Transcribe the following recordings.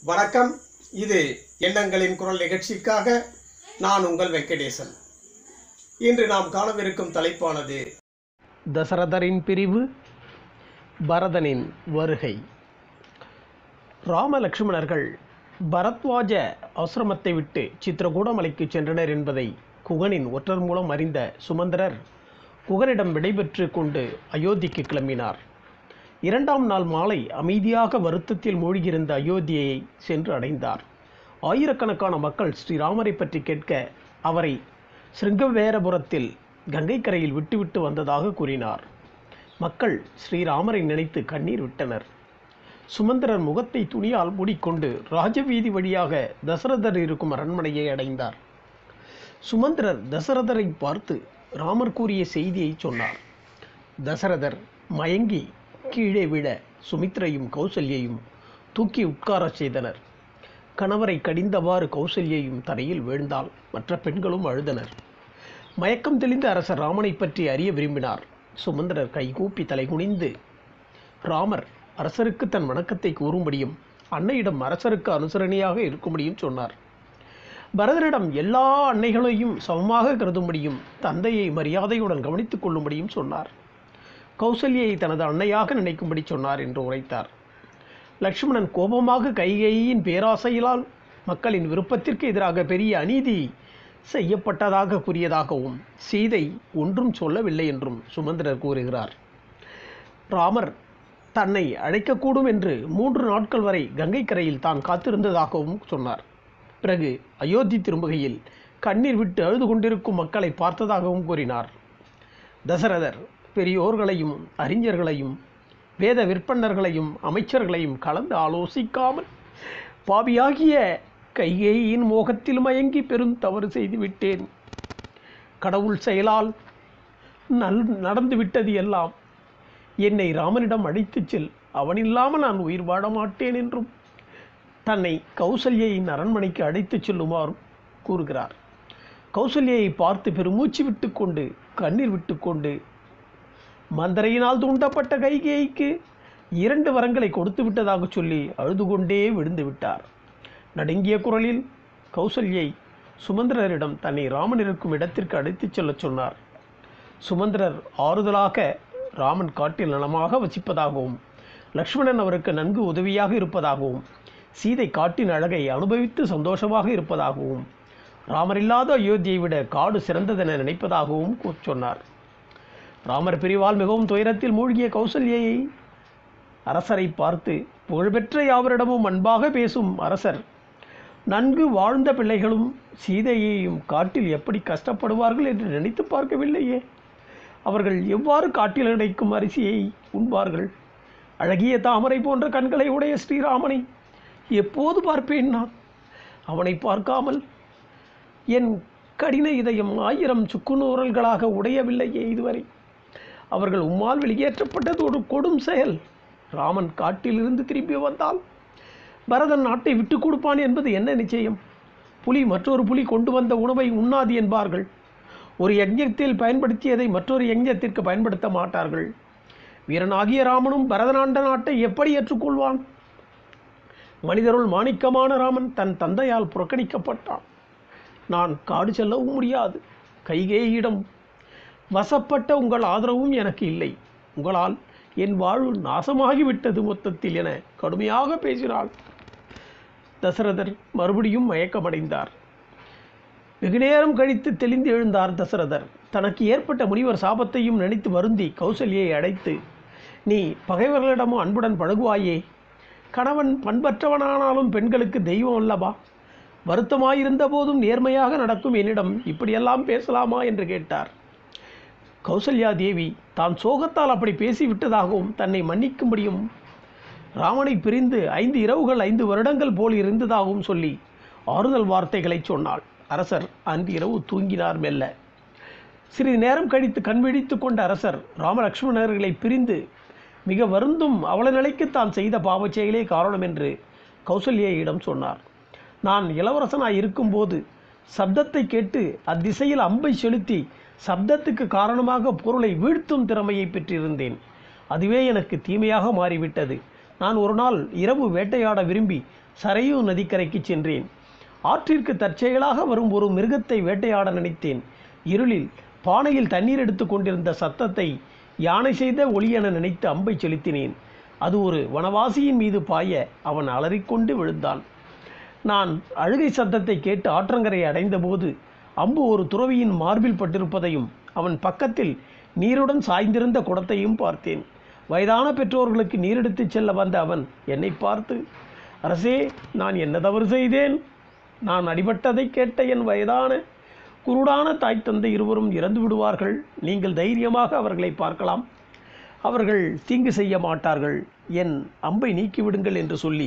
வணக்கம் இது எண்ணங்களின் குரல் நிகழ்ச்சிக்காக நான் உங்கள் வெங்கடேசன் இன்று நாம் காணவிருக்கும் தலைப்பானது தசரதரின் பிரிவு பரதனின் வருகை ராம லக்ஷ்மணர்கள் பரத்வாஜ ஆசிரமத்தை விட்டு சித்திரகூடமலைக்கு சென்றனர் என்பதை குகனின் ஒற்றர் மூலம் அறிந்த சுமந்திரர் குகனிடம் விடைபெற்று கொண்டு அயோத்திக்கு கிளம்பினார் இரண்டாம் நாள் மாலை அமைதியாக வருத்தத்தில் மூழ்கியிருந்த அயோத்தியை சென்று அடைந்தார் ஆயிரக்கணக்கான மக்கள் ஸ்ரீராமரை பற்றி கேட்க அவரை சிருங்கவேரபுரத்தில் கங்கை கரையில் விட்டுவிட்டு வந்ததாக கூறினார் மக்கள் ஸ்ரீராமரை நினைத்து கண்ணீர் விட்டனர் சுமந்திரர் முகத்தை துணியால் மூடிக்கொண்டு ராஜவீதி வழியாக தசரதர் இருக்கும் அரண்மனையை அடைந்தார் சுமந்திரர் தசரதரை பார்த்து ராமர் கூறிய செய்தியை சொன்னார் தசரதர் மயங்கி கீழே விழ சுமித்ரையும் கௌசல்யையும் தூக்கி உட்காரச் செய்தனர் கணவரை கடிந்தவாறு கௌசல்யையும் தரையில் வீழ்ந்தால் மற்ற பெண்களும் அழுதனர் மயக்கம் தெளிந்த அரசர் ராமனை பற்றி அறிய விரும்பினார் சுமந்திரர் கைகூப்பி தலைகுனிந்து ராமர் அரசருக்கு தன் வணக்கத்தை கூறும்படியும் அன்னையிடம் அரசருக்கு அனுசரணையாக இருக்கும்படியும் சொன்னார் பரதனிடம் எல்லா அன்னைகளையும் சமமாக கருதும்படியும் தந்தையை மரியாதையுடன் கவனித்துக் கொள்ளும்படியும் சொன்னார் கௌசல்யை தனது அன்னையாக நினைக்கும்படி சொன்னார் என்று உரைத்தார் லக்ஷ்மணன் கோபமாக கைகேயின் பேராசையிலால் மக்களின் விருப்பத்திற்கு எதிராக பெரிய அநீதி செய்யப்பட்டதாக கூறியதாகவும் சீதை ஒன்றும் சொல்லவில்லை என்றும் சுமந்திரர் கூறுகிறார் ராமர் தன்னை அழைக்கக்கூடும் என்று மூன்று நாட்கள் வரை கங்கை கரையில் தான் காத்திருந்ததாகவும் சொன்னார் பிறகு அயோத்தி திரும்புகையில் கண்ணீர் விட்டு அழுது கொண்டிருக்கும் மக்களை பார்த்ததாகவும் கூறினார் தசரதர் பெரியோர்களையும் அறிஞர்களையும் வேத விற்பன்னர்களையும் அமைச்சர்களையும் கலந்து ஆலோசிக்காமல் பாவியாகிய கைகேயின் மோகத்தில் மயங்கி பெரும் தவறு செய்து விட்டேன் கடவுள் செயலால் நல் நடந்து விட்டது எல்லாம் என்னை ராமனிடம் அழைத்துச் செல் அவனில்லாமல் நான் உயிர் வாழ மாட்டேன் என்றும் தன்னை கௌசல்யின் அரண்மனைக்கு அழைத்துச் செல்லுமாறு கூறுகிறார் கௌசல்யை பார்த்து பெருமூச்சு விட்டுக்கொண்டு கண்ணீர் விட்டுக்கொண்டு மந்தரையினால் தூண்டப்பட்ட கைகேயிக்கு இரண்டு வரங்களை கொடுத்து விட்டதாக சொல்லி அழுது கொண்டே விழுந்து விட்டார் நடுங்கிய குரலில் கௌசல்யை சுமந்திரரிடம் தன்னை ராமன் இருக்கும் இடத்திற்கு அழைத்துச் செல்லச் சொன்னார் சுமந்திரர் ஆறுதலாக ராமன் காட்டில் நலமாக வசிப்பதாகவும் லக்ஷ்மணன் அவருக்கு நன்கு உதவியாக இருப்பதாகவும் சீதை காட்டின் அழகை அனுபவித்து சந்தோஷமாக இருப்பதாகவும் ராமர் இல்லாத அயோத்தியை விட காடு சிறந்ததென நினைப்பதாகவும் கூ- சொன்னார் ராமர் பிரிவால் மிகவும் துயரத்தில் மூழ்கிய கௌசல்யை அரசரை பார்த்து புகழ்பெற்ற யாவரிடமும் அன்பாக பேசும் அரசர் நன்கு வாழ்ந்த பிள்ளைகளும் சீதையையும் காட்டில் எப்படி கஷ்டப்படுவார்கள் என்று நினைத்து பார்க்கவில்லையே அவர்கள் எவ்வாறு காட்டில் கிடைக்கும் அரிசியை உண்பார்கள் அழகிய தாமரை போன்ற கண்களை உடைய ஸ்ரீராமனை எப்போது பார்ப்பேன் நான் அவனை பார்க்காமல் என் கடின இதயம் ஆயிரம் சுக்குநூறல்களாக உடையவில்லையே இதுவரை அவர்கள் உம்மால் வெளியேற்றப்பட்டது ஒரு கொடும் செயல் ராமன் காட்டிலிருந்து திரும்பி வந்தால் பரதன் நாட்டை விட்டு கொடுப்பான் என்பது என்ன நிச்சயம் புலி மற்றொரு புலி கொண்டு வந்த உணவை உண்ணாது என்பார்கள் ஒரு யஜ்ஞத்தில் பயன்படுத்தியதை மற்றொரு யஜ்ஞத்திற்கு பயன்படுத்த மாட்டார்கள் வீரனாகிய ராமனும் பரதனாண்ட நாட்டை எப்படி ஏற்றுக்கொள்வான் மனிதருள் மாணிக்கமான ராமன் தன் தந்தையால் புறக்கணிக்கப்பட்டான் நான் காடு செல்லவும் முடியாது கைகேயிடம் வசப்பட்ட உங்கள் ஆதரவும் எனக்கு இல்லை உங்களால் என் வாழ்வு நாசமாகிவிட்டது மொத்தத்தில் என கடுமையாக பேசினாள் தசரதர் மறுபடியும் மயக்கமடைந்தார் வெகுநேரம் கழித்து தெளிந்து எழுந்தார் தசரதர் தனக்கு ஏற்பட்ட முனிவர் சாபத்தையும் நினைத்து வருந்தி கௌசல்யை அழைத்து நீ பகைவர்களிடமும் அன்புடன் பழகுவாயே கணவன் பண்பற்றவனானாலும் பெண்களுக்கு தெய்வம் அல்லவா வருத்தமாயிருந்த போதும் நேர்மையாக நடக்கும் என்னிடம் இப்படியெல்லாம் பேசலாமா என்று கேட்டார் கௌசல்யா தேவி தான் சோகத்தால் அப்படி பேசிவிட்டதாகவும் தன்னை மன்னிக்கும்படியும் ராமனை பிரிந்து ஐந்து இரவுகள் ஐந்து வருடங்கள் போல் இருந்ததாகவும் சொல்லி ஆறுதல் வார்த்தைகளை சொன்னாள் அரசர் அன்று இரவு தூங்கினார் மெல்ல சிறிது நேரம் கழித்து கண் விழித்துக் கொண்ட அரசர் ராமலக்ஷ்மணர்களை பிரிந்து மிக வருந்தும் அவல நிலைக்கு தான் செய்த பாவச் செயலே காரணம் என்று கௌசல்யிடம் சொன்னார் நான் இளவரசனாய் இருக்கும்போது சப்தத்தை கேட்டு அத்திசையில் அம்பை செலுத்தி சப்தத்துக்கு காரணமாக பொருளை வீழ்த்தும் திறமையை பெற்றிருந்தேன் அதுவே எனக்கு தீமையாக மாறிவிட்டது நான் ஒரு நாள் இரவு வேட்டையாட விரும்பி சரையு நதிக்கரைக்கு சென்றேன் ஆற்றிற்கு தற்செயலாக வரும் ஒரு மிருகத்தை வேட்டையாட நினைத்தேன் இருளில் பானையில் தண்ணீர் எடுத்து கொண்டிருந்த சத்தத்தை யானை செய்த ஒளி என நினைத்து அம்பை செலுத்தினேன் அது ஒரு வனவாசியின் மீது பாய அவன் அலறிக்கொண்டு விழுந்தான் நான் அழுகை சத்தத்தை கேட்டு ஆற்றங்கரையை அடைந்தபோது அம்பு ஒரு துறவியின் மார்பில் பட்டிருப்பதையும் அவன் பக்கத்தில் நீருடன் சாய்ந்திருந்த குடத்தையும் பார்த்தேன் வயதான பெற்றோர்களுக்கு நீரெடுத்துச் செல்ல வந்த அவன் என்னை பார்த்து அரசே நான் என்ன தவறு செய்தேன் நான் அடிபட்டதை கேட்ட என் வயதான குருடான தாய் தந்தை இருவரும் இறந்து விடுவார்கள் நீங்கள் தைரியமாக அவர்களை பார்க்கலாம் அவர்கள் தீங்கு செய்ய மாட்டார்கள் என் அம்பை நீக்கிவிடுங்கள் என்று சொல்லி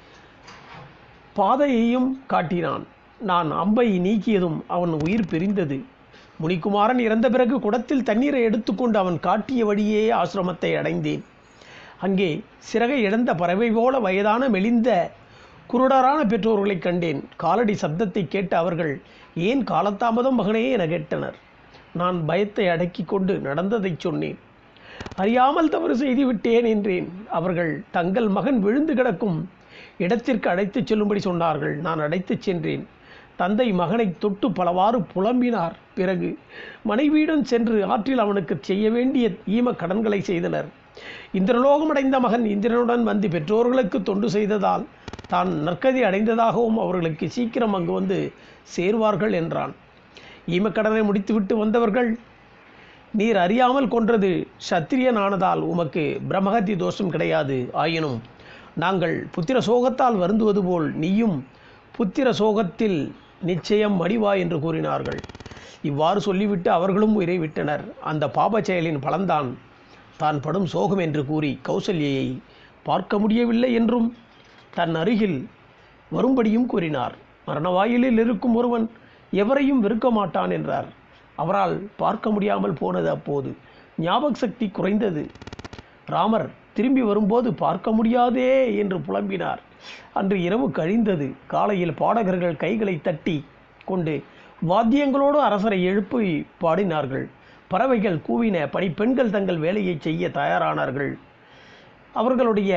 பாதையையும் காட்டினான் நான் அம்பை நீக்கியதும் அவன் உயிர் பிரிந்தது முனிக்குமாரன் இறந்த பிறகு குடத்தில் தண்ணீரை எடுத்துக்கொண்டு அவன் காட்டிய வழியே ஆசிரமத்தை அடைந்தேன் அங்கே சிறகை இழந்த பறவை போல வயதான மெலிந்த குருடரான பெற்றோர்களைக் கண்டேன் காலடி சப்தத்தை கேட்டு அவர்கள் ஏன் காலதாமதம் மகனே என கேட்டனர் நான் பயத்தை அடக்கிக் கொண்டு நடந்ததைச் சொன்னேன் அறியாமல் தவறு செய்து விட்டேன் என்றேன் அவர்கள் தங்கள் மகன் விழுந்து கிடக்கும் இடத்திற்கு அழைத்துச் செல்லும்படி சொன்னார்கள் நான் அழைத்துச் சென்றேன் தந்தை மகனை தொட்டு பலவாறு புலம்பினார் பிறகு மனைவியுடன் சென்று ஆற்றில் அவனுக்கு செய்ய வேண்டிய ஈம கடன்களை செய்தனர் இந்திரலோகம் அடைந்த மகன் இந்திரனுடன் வந்து பெற்றோர்களுக்கு தொண்டு செய்ததால் தான் நற்கதி அடைந்ததாகவும் அவர்களுக்கு சீக்கிரம் அங்கு வந்து சேர்வார்கள் என்றான் ஈமக்கடனை முடித்துவிட்டு வந்தவர்கள் நீர் அறியாமல் கொன்றது சத்திரியன் ஆனதால் உமக்கு பிரம்மஹத்தி தோஷம் கிடையாது ஆயினும் நாங்கள் புத்திர சோகத்தால் வருந்துவது போல் நீயும் புத்திர சோகத்தில் நிச்சயம் மடிவா என்று கூறினார்கள் இவ்வாறு சொல்லிவிட்டு அவர்களும் உயிரை விட்டனர் அந்த பாப செயலின் பலன்தான் தான் படும் சோகம் என்று கூறி கௌசல்யை பார்க்க முடியவில்லை என்றும் தன் அருகில் வரும்படியும் கூறினார் மரணவாயிலில் இருக்கும் ஒருவன் எவரையும் வெறுக்க மாட்டான் என்றார் அவரால் பார்க்க முடியாமல் போனது அப்போது ஞாபக சக்தி குறைந்தது ராமர் திரும்பி வரும்போது பார்க்க முடியாதே என்று புலம்பினார் அன்று இரவு கழிந்தது காலையில் பாடகர்கள் கைகளை தட்டி கொண்டு வாத்தியங்களோடு அரசரை எழுப்பி பாடினார்கள் பறவைகள் கூவின பணிப்பெண்கள் தங்கள் வேலையை செய்ய தயாரானார்கள் அவர்களுடைய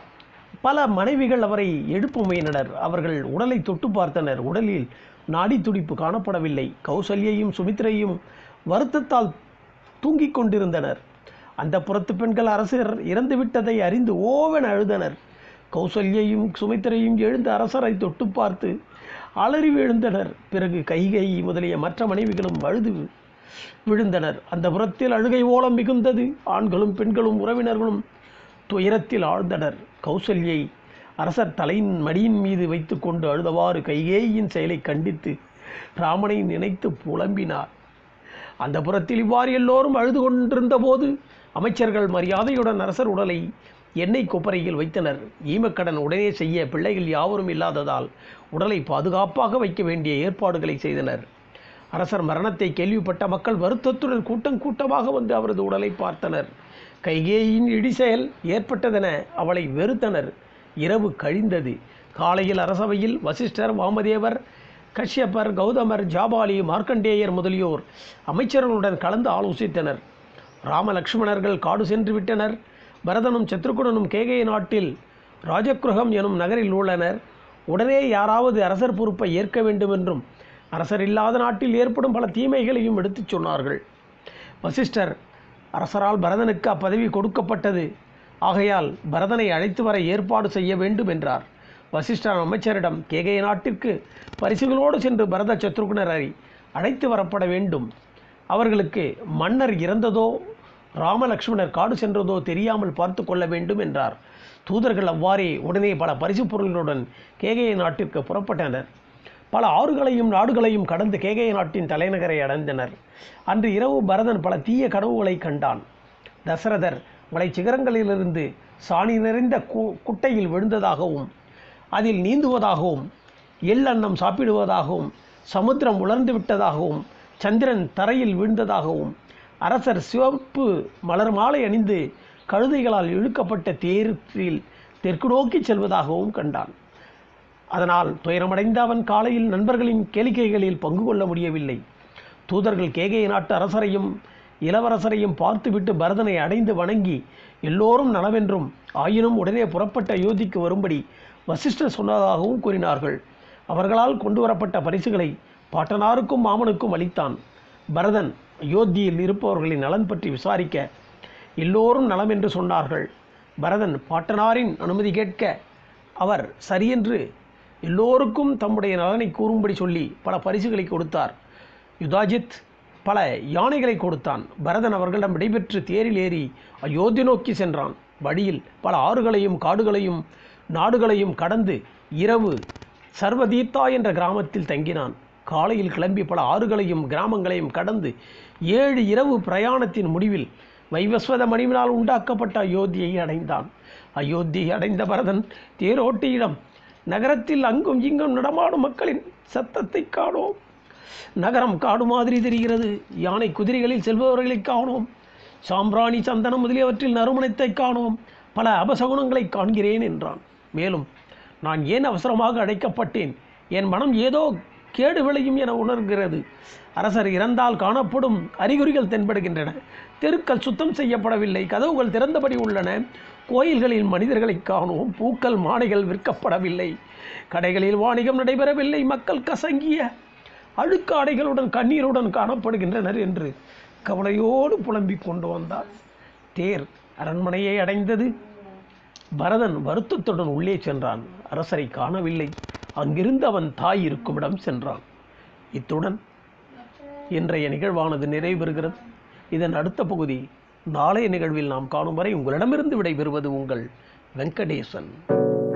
பல மனைவிகள் அவரை எழுப்ப முயன்றனர் அவர்கள் உடலை தொட்டு பார்த்தனர் உடலில் நாடி துடிப்பு காணப்படவில்லை கௌசல்யையும் சுமித்ரையும் வருத்தத்தால் தூங்கிக் கொண்டிருந்தனர் அந்த புறத்து பெண்கள் அரசர் இறந்துவிட்டதை அறிந்து ஓவென அழுதனர் கௌசல்யையும் சுமித்திரையும் எழுந்து அரசரை தொட்டு பார்த்து அலறி விழுந்தனர் பிறகு கைகை முதலிய மற்ற மனைவிகளும் அழுது விழுந்தனர் அந்த புறத்தில் அழுகை ஓலம் மிகுந்தது ஆண்களும் பெண்களும் உறவினர்களும் துயரத்தில் ஆழ்ந்தனர் கௌசல்யை அரசர் தலையின் மடியின் மீது வைத்துக்கொண்டு அழுதவாறு கைகேயின் செயலை கண்டித்து ராமனை நினைத்து புலம்பினார் அந்த புறத்தில் இவ்வாறு எல்லோரும் அழுது கொண்டிருந்த போது அமைச்சர்கள் மரியாதையுடன் அரசர் உடலை எண்ணெய் கொப்பரையில் வைத்தனர் ஈமக்கடன் உடனே செய்ய பிள்ளைகள் யாவரும் இல்லாததால் உடலை பாதுகாப்பாக வைக்க வேண்டிய ஏற்பாடுகளை செய்தனர் அரசர் மரணத்தை கேள்விப்பட்ட மக்கள் வருத்தத்துடன் கூட்டம் கூட்டமாக வந்து அவரது உடலை பார்த்தனர் கைகேயின் இடிசெயல் ஏற்பட்டதென அவளை வெறுத்தனர் இரவு கழிந்தது காலையில் அரசவையில் வசிஷ்டர் வாமதேவர் கஷ்யப்பர் கௌதமர் ஜாபாலி மார்க்கண்டேயர் முதலியோர் அமைச்சர்களுடன் கலந்து ஆலோசித்தனர் ராம லக்ஷ்மணர்கள் காடு சென்று விட்டனர் பரதனும் சத்ருகுணனும் கேகய நாட்டில் ராஜகிருகம் எனும் நகரில் உள்ளனர் உடனே யாராவது அரசர் பொறுப்பை ஏற்க வேண்டும் என்றும் அரசர் இல்லாத நாட்டில் ஏற்படும் பல தீமைகளையும் எடுத்துச் சொன்னார்கள் வசிஷ்டர் அரசரால் பரதனுக்கு அப்பதவி கொடுக்கப்பட்டது ஆகையால் பரதனை அழைத்து வர ஏற்பாடு செய்ய வேண்டும் என்றார் வசிஷ்டர் அமைச்சரிடம் கேகய நாட்டிற்கு பரிசுகளோடு சென்று பரத சத்ருகுணரை அழைத்து வரப்பட வேண்டும் அவர்களுக்கு மன்னர் இறந்ததோ ராமலக்ஷ்மணர் காடு சென்றதோ தெரியாமல் பார்த்து கொள்ள வேண்டும் என்றார் தூதர்கள் அவ்வாறே உடனே பல பரிசுப் பொருள்களுடன் கேகய நாட்டிற்கு புறப்பட்டனர் பல ஆறுகளையும் நாடுகளையும் கடந்து கேகய நாட்டின் தலைநகரை அடைந்தனர் அன்று இரவு பரதன் பல தீய கனவுகளை கண்டான் தசரதர் மலை சிகரங்களிலிருந்து சாணி நிறைந்த கு குட்டையில் விழுந்ததாகவும் அதில் நீந்துவதாகவும் எள்ளெண்ணம் சாப்பிடுவதாகவும் சமுத்திரம் உலர்ந்து விட்டதாகவும் சந்திரன் தரையில் வீழ்ந்ததாகவும் அரசர் சிவப்பு மலர் மாலை அணிந்து கழுதைகளால் இழுக்கப்பட்ட தேரில் தெற்கு நோக்கி செல்வதாகவும் கண்டான் அதனால் துயரமடைந்த அவன் காலையில் நண்பர்களின் கேளிக்கைகளில் பங்கு கொள்ள முடியவில்லை தூதர்கள் கேகய நாட்டு அரசரையும் இளவரசரையும் பார்த்துவிட்டு பரதனை அடைந்து வணங்கி எல்லோரும் நலவென்றும் ஆயினும் உடனே புறப்பட்ட அயோத்திக்கு வரும்படி வசிஷ்டர் சொன்னதாகவும் கூறினார்கள் அவர்களால் கொண்டு வரப்பட்ட பரிசுகளை பாட்டனாருக்கும் மாமனுக்கும் அளித்தான் பரதன் அயோத்தியில் இருப்பவர்களின் நலன் பற்றி விசாரிக்க எல்லோரும் நலம் என்று சொன்னார்கள் பரதன் பாட்டனாரின் அனுமதி கேட்க அவர் சரியென்று எல்லோருக்கும் தம்முடைய நலனை கூறும்படி சொல்லி பல பரிசுகளை கொடுத்தார் யுதாஜித் பல யானைகளை கொடுத்தான் பரதன் அவர்களிடம் விடைபெற்று தேரில் ஏறி அயோத்தி நோக்கி சென்றான் வழியில் பல ஆறுகளையும் காடுகளையும் நாடுகளையும் கடந்து இரவு சர்வதீத்தா என்ற கிராமத்தில் தங்கினான் காலையில் கிளம்பி பல ஆறுகளையும் கிராமங்களையும் கடந்து ஏழு இரவு பிரயாணத்தின் முடிவில் வைவஸ்வத மணிவினால் உண்டாக்கப்பட்ட அயோத்தியை அடைந்தான் அயோத்தியை அடைந்த பரதன் தேரோட்டியிடம் நகரத்தில் அங்கும் இங்கும் நடமாடும் மக்களின் சத்தத்தை காணோம் நகரம் காடு மாதிரி தெரிகிறது யானை குதிரைகளில் செல்பவர்களை காணோம் சாம்பிராணி சந்தனம் முதலியவற்றில் நறுமணத்தை காணோம் பல அபசகுணங்களை காண்கிறேன் என்றான் மேலும் நான் ஏன் அவசரமாக அழைக்கப்பட்டேன் என் மனம் ஏதோ கேடு விளையும் என உணர்கிறது அரசர் இறந்தால் காணப்படும் அறிகுறிகள் தென்படுகின்றன தெருக்கள் சுத்தம் செய்யப்படவில்லை கதவுகள் திறந்தபடி உள்ளன கோயில்களில் மனிதர்களை காணோம் பூக்கள் மாலைகள் விற்கப்படவில்லை கடைகளில் வாணிகம் நடைபெறவில்லை மக்கள் கசங்கிய அழுக்காடைகளுடன் கண்ணீருடன் காணப்படுகின்றனர் என்று கவலையோடு புலம்பிக் கொண்டு வந்தார் தேர் அரண்மனையை அடைந்தது பரதன் வருத்தத்துடன் உள்ளே சென்றான் அரசரை காணவில்லை அங்கிருந்து அவன் தாய் இருக்கும் இடம் சென்றான் இத்துடன் இன்றைய நிகழ்வானது நிறைவு பெறுகிறது இதன் அடுத்த பகுதி நாளைய நிகழ்வில் நாம் காணும் வரை உங்களிடமிருந்து விடைபெறுவது உங்கள் வெங்கடேசன்